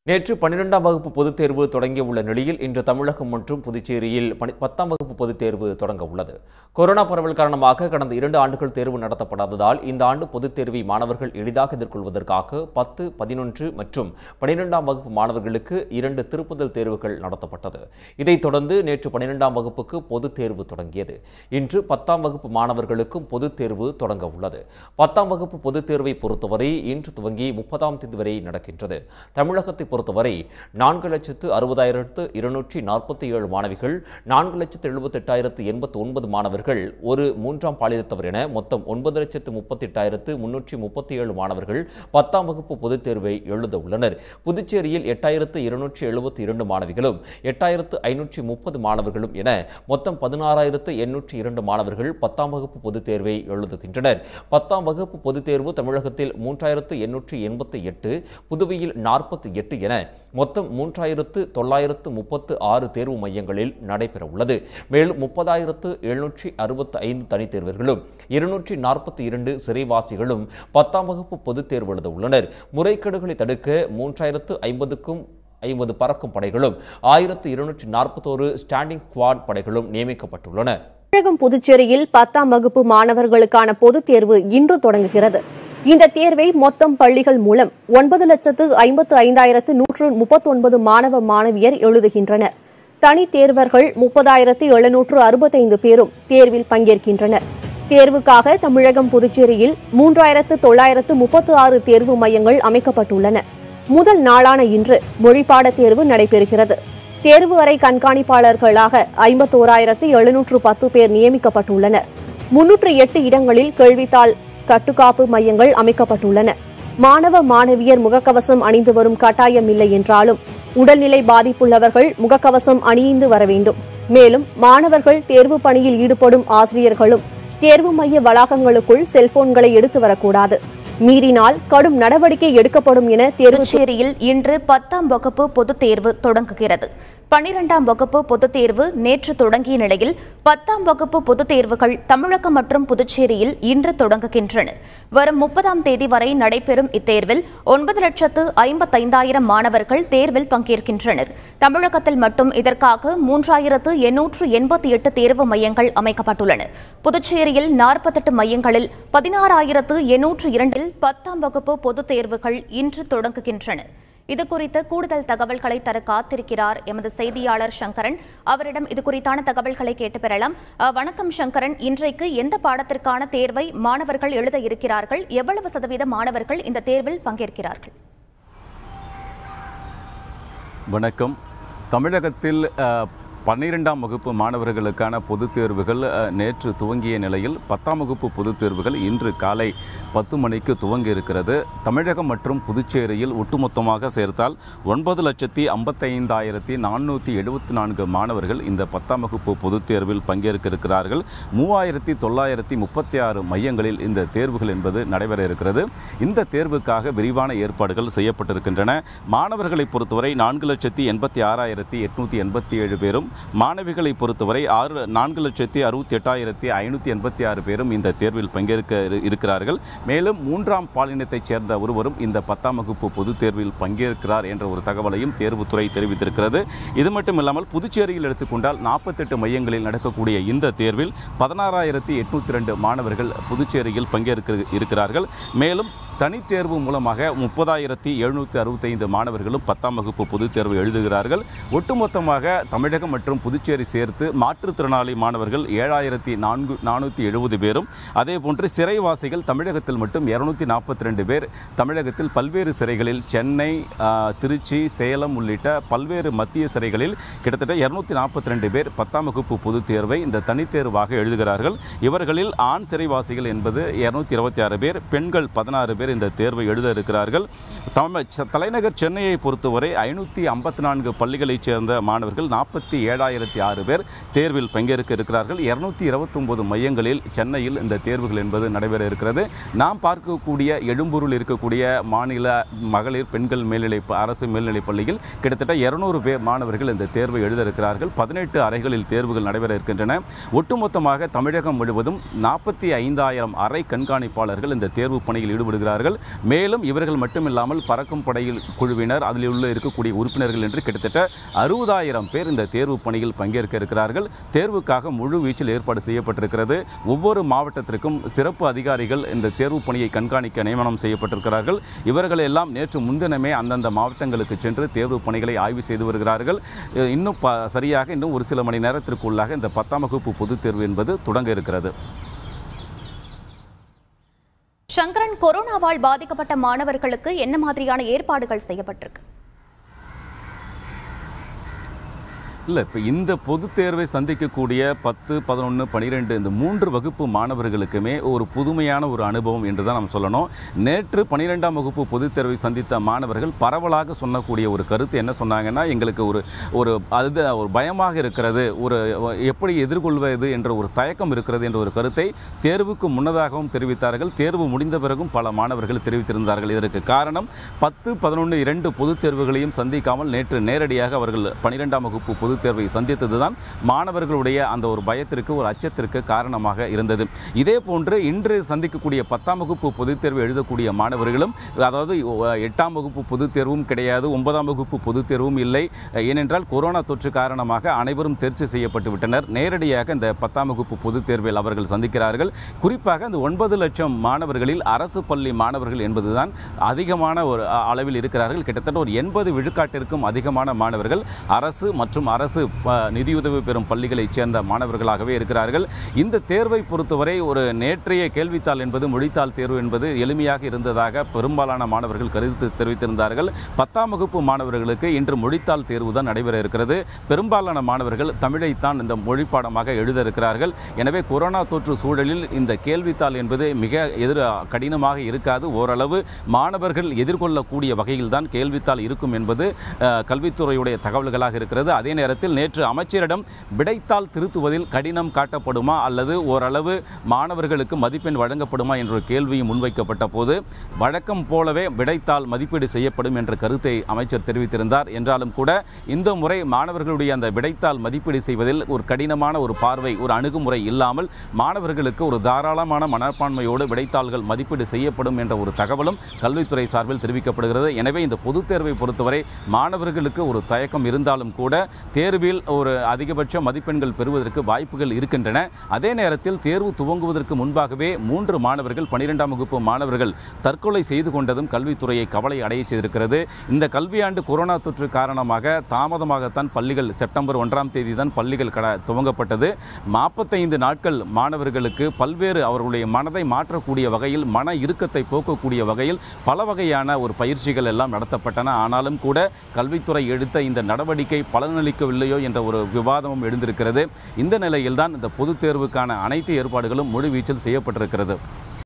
நேற்று பன்னிரெண்டாம் வகுப்பு பொதுத் தேர்வு தொடங்கியுள்ள நிலையில் இன்று தமிழகம் மற்றும் புதுச்சேரியில் பனி- பத்தாம் வகுப்பு பொதுத் தேர்வு தொடங்க உள்ளது கொரோனா பரவல் காரணமாக கடந்த இரண்டு ஆண்டுகள் தேர்வு நடத்தப்படாததால் இந்த ஆண்டு பொதுத் தேர்வை மாணவர்கள் எளிதாக எதிர்கொள்வதற்காக பத்து பதினொன்று மற்றும் பன்னிரெண்டாம் வகுப்பு மாணவர்களுக்கு இரண்டு திருப்புதல் தேர்வுகள் நடத்தப்பட்டது இதைத் தொடர்ந்து நேற்று பன்னிரெண்டாம் வகுப்புக்கு பொதுத் தேர்வு தொடங்கியது இன்று பத்தாம் வகுப்பு மாணவர்களுக்கும் பொதுத் தேர்வு தொடங்க உள்ளது பத்தாம் வகுப்பு பொதுத் தேர்வை பொறுத்தவரை இன்று துவங்கி முப்பதாம் தேதி வரை நடக்கின்றது தமிழகத்தை பொறுத்தவரை நான்கு லட்சத்து அறுபதாயிரத்து இருநூற்றி நாற்பத்தி ஏழு மாணவிகள் நான்கு லட்சத்து எழுபத்தெட்டாயிரத்து எண்பத்து ஒன்பது மாணவர்கள் ஒரு மூன்றாம் பாலினத்தவர் என மொத்தம் ஒன்பது லட்சத்து முப்பத்தெட்டாயிரத்து முன்னூற்றி முப்பத்தி ஏழு மாணவர்கள் பத்தாம் வகுப்பு பொதுத் தேர்வை எழுத உள்ளனர் புதுச்சேரியில் எட்டாயிரத்து இருநூற்றி எழுபத்தி இரண்டு மாணவிகளும் எட்டாயிரத்து ஐநூற்றி முப்பது மாணவர்களும் என மொத்தம் பதினாறாயிரத்து எண்ணூற்றி இரண்டு மாணவர்கள் பத்தாம் வகுப்பு பொதுத் தேர்வை எழுதுகின்றனர் பத்தாம் வகுப்பு பொதுத் தேர்வு தமிழகத்தில் மூன்றாயிரத்து எண்ணூற்றி எண்பத்தி எட்டு புதுவையில் நாற்பத்தி எட்டு என மொத்தம் மூன்றாயிரத்து தொள்ளாயிரத்து முப்பத்து ஆறு தேர்வு மையங்களில் நடைபெற உள்ளது மேலும் முப்பதாயிரத்து எழுநூற்றி அறுபத்தி ஐந்து தனித் தேர்வர்களும் இருநூற்றி நாற்பத்தி இரண்டு சிறைவாசிகளும் பத்தாம் வகுப்பு பொதுத் தேர்வு எழுத உள்ளனர் முறைகேடுகளை தடுக்க மூன்றாயிரத்து ஐம்பதுக்கும் ஐம்பது பறக்கும் படைகளும் ஆயிரத்து இருநூற்றி நாற்பத்தோரு ஸ்டாண்டிங் ஸ்குவாட் படைகளும் நியமிக்கப்பட்டுள்ளன தமிழகம் புதுச்சேரியில் பத்தாம் வகுப்பு மாணவர்களுக்கான பொதுத் தேர்வு இன்று தொடங்குகிறது இந்த தேர்வை மொத்தம் பள்ளிகள் மூலம் ஒன்பது லட்சத்து ஐம்பத்து ஐந்தாயிரத்து நூற்று முப்பத்தொன்பது மாணவ மாணவியர் எழுதுகின்றனர் தனி தேர்வர்கள் முப்பதாயிரத்து எழுநூற்று அறுபத்தைந்து பேரும் தேர்வில் பங்கேற்கின்றனர் தேர்வுக்காக தமிழகம் புதுச்சேரியில் மூன்றாயிரத்து தொள்ளாயிரத்து முப்பத்து ஆறு தேர்வு மையங்கள் அமைக்கப்பட்டுள்ளன முதல் நாளான இன்று மொழிப்பாட தேர்வு நடைபெறுகிறது தேர்வு அறை கண்காணிப்பாளர்களாக ஐம்பத்தோராயிரத்து எழுநூற்று பத்து பேர் நியமிக்கப்பட்டுள்ளனர் முன்னூற்று எட்டு இடங்களில் கேள்வித்தாள் கட்டுக்காப்பு மையங்கள் அமைக்கப்பட்டுள்ளன மாணவ மாணவியர் முகக்கவசம் அணிந்து வரும் கட்டாயம் இல்லை என்றாலும் உடல்நிலை பாதிப்புள்ளவர்கள் முகக்கவசம் அணிந்து வர வேண்டும் மேலும் மாணவர்கள் தேர்வு பணியில் ஈடுபடும் ஆசிரியர்களும் தேர்வு மைய வளாகங்களுக்குள் செல்போன்களை எடுத்து வரக்கூடாது மீறினால் கடும் நடவடிக்கை எடுக்கப்படும் என தேர்வு புதுச்சேரியில் இன்று பத்தாம் வகுப்பு பொதுத் தேர்வு தொடங்குகிறது பனிரெண்டாம் வகுப்பு பொதுத் தேர்வு நேற்று தொடங்கிய நிலையில் பத்தாம் வகுப்பு பொதுத் தேர்வுகள் தமிழகம் மற்றும் புதுச்சேரியில் இன்று தொடங்குகின்றன வரும் முப்பதாம் தேதி வரை நடைபெறும் இத்தேர்வில் ஒன்பது லட்சத்து ஐம்பத்தைந்தாயிரம் மாணவர்கள் தேர்வில் பங்கேற்கின்றனர் தமிழகத்தில் மட்டும் இதற்காக மூன்றாயிரத்து எண்ணூற்று எண்பத்தி எட்டு தேர்வு மையங்கள் அமைக்கப்பட்டுள்ளன புதுச்சேரியில் நாற்பத்தெட்டு மையங்களில் பதினாறாயிரத்து எண்ணூற்று இரண்டில் பத்தாம் வகுப்பு பொதுத் தேர்வுகள் இன்று தொடங்குகின்றன இது குறித்த கூடுதல் தகவல்களை தர காத்திருக்கிறார் எமது செய்தியாளர் சங்கரன் அவரிடம் இது குறித்தான தகவல்களை கேட்டு பெறலாம் அஹ், வணக்கம் சங்கரன் இன்றைக்கு எந்த பாடத்திற்கான தேர்வை மாணவர்கள் எழுத இருக்கிறார்கள் எவ்வளவு சதவீத மாணவர்கள் இந்த தேர்வில் பங்கேற்கிறார்கள் வணக்கம் தமிழகத்தில் அஹ், பன்னிரெண்டாம் வகுப்பு மாணவர்களுக்கான பொதுத் தேர்வுகள் அஹ், நேற்று துவங்கிய நிலையில் பத்தாம் வகுப்பு பொதுத் தேர்வுகள் இன்று காலை பத்து மணிக்கு துவங்க இருக்கிறது தமிழகம் மற்றும் புதுச்சேரியில் ஒட்டுமொத்தமாக சேர்த்தால் ஒன்பது லட்சத்தி ஐம்பத்தைந்தாயிரத்தி நானூற்றி எழுபத்தி நான்கு மாணவர்கள் இந்த பத்தாம் வகுப்பு பொதுத் தேர்வில் பங்கேற்க இருக்கிறார்கள் மூவாயிரத்தி தொள்ளாயிரத்தி முப்பத்தி ஆறு மையங்களில் இந்த தேர்வுகள் என்பது நடைபெற இருக்கிறது இந்த தேர்வுக்காக விரிவான ஏற்பாடுகள் செய்யப்பட்டிருக்கின்றன மாணவர்களை பொறுத்தவரை நான்கு லட்சத்தி எண்பத்தி ஆறாயிரத்தி எட்நூத்தி எண்பத்தி ஏழு பேரும் மாணவிகளை பொறுத்தவரை ஆறு நான்கு லட்சத்தி அறுபத்தி எட்டாயிரத்தி ஐநூற்றி எண்பத்தி ஆறு பேரும் இந்த தேர்வில் பங்கேற்க இரு- இருக்கிறார்கள் மேலும் மூன்றாம் பாலினத்தைச் சேர்ந்த ஒருவரும் இந்த பத்தாம் வகுப்பு பொதுத் தேர்வில் பங்கேற்கிறார் என்ற ஒரு தகவலையும் தேர்வுத்துறை தெரிவித்திருக்கிறது இது மட்டும் இல்லாமல் புதுச்சேரியில் எடுத்துக்கொண்டால் நாற்பத்தெட்டு மையங்களில் நடக்கக்கூடிய இந்த தேர்வில் பதினாறாயிரத்தி எட்நூத்தி ரெண்டு மாணவர்கள் புதுச்சேரியில் பங்கேற்க இருக்கிறார்கள் மேலும் தனித் தேர்வு மூலமாக முப்பதாயிரத்தி எழுநூற்றி அறுபத்தைந்து மாணவர்களும் பத்தாம் வகுப்பு பொதுத் தேர்வு எழுதுகிறார்கள் ஒட்டுமொத்தமாக தமிழகம் மற்றும் புதுச்சேரி சேர்த்து மாற்றுத்திறனாளி மாணவர்கள் ஏழாயிரத்தி நான்கு நானூற்றி எழுபது பேரும் அதே போன்று சிறைவாசிகள் தமிழகத்தில் மட்டும் இருநூத்தி நாற்பத்தி ரெண்டு பேர் தமிழகத்தில் பல்வேறு சிறைகளில் சென்னை ஆ, திருச்சி சேலம் உள்ளிட்ட பல்வேறு மத்திய சிறைகளில் கிட்டத்தட்ட இருநூத்தி நாற்பத்தி ரெண்டு பேர் பத்தாம் வகுப்பு பொதுத் தேர்வை இந்த தனித் தேர்வாக எழுதுகிறார்கள் இவர்களில் ஆண் சிறைவாசிகள் என்பது இருநூத்தி இருபத்தி ஆறு பேர் பெண்கள் பதினாறு பேர் இந்த தேர்வை எழுத இருக்கிறார்கள் தமிழ் ச- தலைநகர் சென்னையை பொறுத்தவரை ஐநூற்றி ஐம்பத்தி நான்கு பள்ளிகளைச் சேர்ந்த மாணவர்கள் நாற்பத்தி ஏழாயிரத்தி ஆறு பேர் தேர்வில் பங்கேற்க இருக்கிறார்கள் இருநூத்தி இருபத்தொன்பது மையங்களில் சென்னையில் இந்த தேர்வுகள் என்பது நடைபெற இருக்கிறது நாம் பார்க்கக்கூடிய எழும்பூரில் இருக்கக்கூடிய மாநில மகளிர் பெண்கள் மேல்நிலை ப- அரசு மேல்நிலைப் பள்ளியில் கிட்டத்தட்ட இருநூறு பேர் மாணவர்கள் இந்த தேர்வை எழுத இருக்கிறார்கள் பதினெட்டு அறைகளில் தேர்வுகள் நடைபெற இருக்கின்றன ஒட்டுமொத்தமாக தமிழகம் முழுவதும் நாற்பத்தி ஐந்தாயிரம் அறை கண்காணிப்பாளர்கள் இந்த தேர்வு பணியில் ஈடுபடுகிறார்கள் செய்திருக்கிறார்கள் மேலும் இவர்கள் மட்டுமில்லாமல் பறக்கும் படையில் குழுவினர் அதில் உள்ள இருக்கக்கூடிய உறுப்பினர்கள் என்று கிட்டத்தட்ட அறுபதாயிரம் பேர் இந்த தேர்வு பணியில் பங்கேற்க இருக்கிறார்கள் தேர்வுக்காக முழு வீச்சில் ஏற்பாடு செய்யப்பட்டிருக்கிறது ஒவ்வொரு மாவட்டத்திற்கும் சிறப்பு அதிகாரிகள் இந்த தேர்வு பணியை கண்காணிக்க நியமனம் செய்யப்பட்டிருக்கிறார்கள் இவர்கள் எல்லாம் நேற்று முன்தினமே அந்தந்த மாவட்டங்களுக்கு சென்று தேர்வு பணிகளை ஆய்வு செய்து வருகிறார்கள் அஹ் இன்னும் ப- சரியாக இன்னும் ஒரு சில மணி நேரத்திற்குள்ளாக இந்த பத்தாம் வகுப்பு பொதுத் தேர்வு என்பது தொடங்க இருக்கிறது சங்கரன் கொரோனாவால் பாதிக்கப்பட்ட மாணவர்களுக்கு என்ன மாதிரியான ஏற்பாடுகள் செய்யப்பட்டிருக்கு இல்லை இப்போ இந்த பொதுத் தேர்வை சந்திக்கக்கூடிய பத்து பதினொன்று பனிரெண்டு இந்த மூன்று வகுப்பு மாணவர்களுக்குமே ஒரு புதுமையான ஒரு அனுபவம் என்று தான் நம்ம சொல்லணும் நேற்று பன்னிரெண்டாம் வகுப்பு பொதுத் தேர்வை சந்தித்த மாணவர்கள் பரவலாக சொன்னக்கூடிய ஒரு கருத்து என்ன சொன்னாங்கன்னா எங்களுக்கு ஒரு ஒரு அது ஒரு பயமாக இருக்கிறது ஒரு எப்படி எதிர்கொள்வது என்ற ஒரு தயக்கம் இருக்கிறது என்ற ஒரு கருத்தை தேர்வுக்கு முன்னதாகவும் தெரிவித்தார்கள் தேர்வு முடிந்த பிறகும் பல மாணவர்கள் தெரிவித்திருந்தார்கள் இதற்கு காரணம் பத்து பதினொன்று இரண்டு பொதுத் தேர்வுகளையும் சந்திக்காமல் நேற்று நேரடியாக அவர்கள் பன்னிரெண்டாம் வகுப்பு பொதுத் தேர்வை சந்தித்ததுதான் மாணவர்களுடைய அந்த ஒரு பயத்திற்கு ஒரு அச்சத்திற்கு காரணமாக இருந்தது இதே போன்று இன்று சந்திக்கக்கூடிய பத்தாம் வகுப்பு பொதுத் தேர்வு எழுதக்கூடிய மாணவர்களும் அதாவது அஹ், எட்டாம் வகுப்பு பொதுத் தேர்வும் கிடையாது ஒன்பதாம் வகுப்பு பொதுத் தேர்வும் இல்லை ஏனென்றால் கொரோனா தொற்று காரணமாக அனைவரும் தேர்ச்சி செய்யப்பட்டு விட்டனர் நேரடியாக இந்த பத்தாம் வகுப்பு பொதுத் தேர்வில் அவர்கள் சந்திக்கிறார்கள் குறிப்பாக இந்த ஒன்பது லட்சம் மாணவர்களில் அரசு பள்ளி மாணவர்கள் என்பதுதான் அதிகமான ஒரு அ- அளவில் இருக்கிறார்கள் கிட்டத்தட்ட ஒரு எண்பது விழுக்காட்டிற்கும் அதிகமான மாணவர்கள் அரசு மற்றும் அரசு ப- நிதியுதவி பெறும் பள்ளிகளைச் சேர்ந்த மாணவர்களாகவே இருக்கிறார்கள் இந்த தேர்வை பொறுத்தவரை ஒரு நேற்றைய கேள்வித்தாள் என்பது மொழித்தாள் தேர்வு என்பது எளிமையாக இருந்ததாக பெரும்பாலான மாணவர்கள் கருத்து தெரிவித்திருந்தார்கள் பத்தாம் வகுப்பு மாணவர்களுக்கு இன்று மொழித்தாள் தேர்வு தான் நடைபெற இருக்கிறது பெரும்பாலான மாணவர்கள் தமிழைத்தான் இந்த மொழி பாடமாக எழுத இருக்கிறார்கள் எனவே கொரோனா தொற்று சூழலில் இந்த கேள்வித்தாள் என்பது மிக எதிர் கடினமாக இருக்காது ஓரளவு மாணவர்கள் எதிர்கொள்ளக்கூடிய வகையில் தான் கேள்வித்தாள் இருக்கும் என்பது அஹ், கல்வித்துறையுடைய தகவல்களாக இருக்கிறது அதே நேரத்தில் நேற்று அமைச்சரிடம் விடைத்தாள் திருத்துவதில் கடினம் காட்டப்படுமா அல்லது ஓரளவு மாணவர்களுக்கு மதிப்பெண் வழங்கப்படுமா என்ற ஒரு கேள்வியும் முன்வைக்கப்பட்ட போது வழக்கம் போலவே விடைத்தாள் மதிப்பீடு செய்யப்படும் என்ற கருத்தை அமைச்சர் தெரிவித்திருந்தார் என்றாலும் கூட இந்த முறை மாணவர்களுடைய அந்த விடைத்தாள் மதிப்பீடு செய்வதில் ஒரு கடினமான ஒரு பார்வை ஒரு அணுகுமுறை இல்லாமல் மாணவர்களுக்கு ஒரு தாராளமான மனப்பான்மையோடு விடைத்தாள்கள் மதிப்பீடு செய்யப்படும் என்ற ஒரு தகவலும் கல்வித்துறை சார்பில் தெரிவிக்கப்படுகிறது எனவே இந்த பொதுத் தேர்வை பொறுத்தவரை மாணவர்களுக்கு ஒரு தயக்கம் இருந்தாலும் கூட தேர்வில் ஒரு அதிகபட்ச மதிப்பெண்கள் பெறுவதற்கு வாய்ப்புகள் இருக்கின்றன அதே நேரத்தில் தேர்வு துவங்குவதற்கு முன்பாகவே மூன்று மாணவர்கள் பன்னிரெண்டாம் வகுப்பு மாணவர்கள் தற்கொலை செய்து கொண்டதும் கல்வித்துறையை கவலை அடைய செய்திருக்கிறது இந்த கல்வியாண்டு கொரோனா தொற்று காரணமாக தாமதமாகத்தான் பள்ளிகள் செப்டம்பர் ஒன்றாம் தேதி தான் பள்ளிகள் கட துவங்கப்பட்டது நாற்பத்தைந்து நாட்கள் மாணவர்களுக்கு பல்வேறு அவர்களுடைய மனதை மாற்றக்கூடிய வகையில் மன இறுக்கத்தை போக்கக்கூடிய வகையில் பல வகையான ஒரு பயிற்சிகள் எல்லாம் நடத்தப்பட்டன ஆனாலும் கூட கல்வித்துறை எடுத்த இந்த நடவடிக்கை பலனளிக்கவில்லையோ என்ற ஒரு விவாதமும் எழுந்திருக்கிறது இந்த நிலையில்தான் இந்த பொதுத் தேர்வுக்கான அனைத்து ஏற்பாடுகளும் முழுவீச்சில் செய்யப்பட்டிருக்கிறது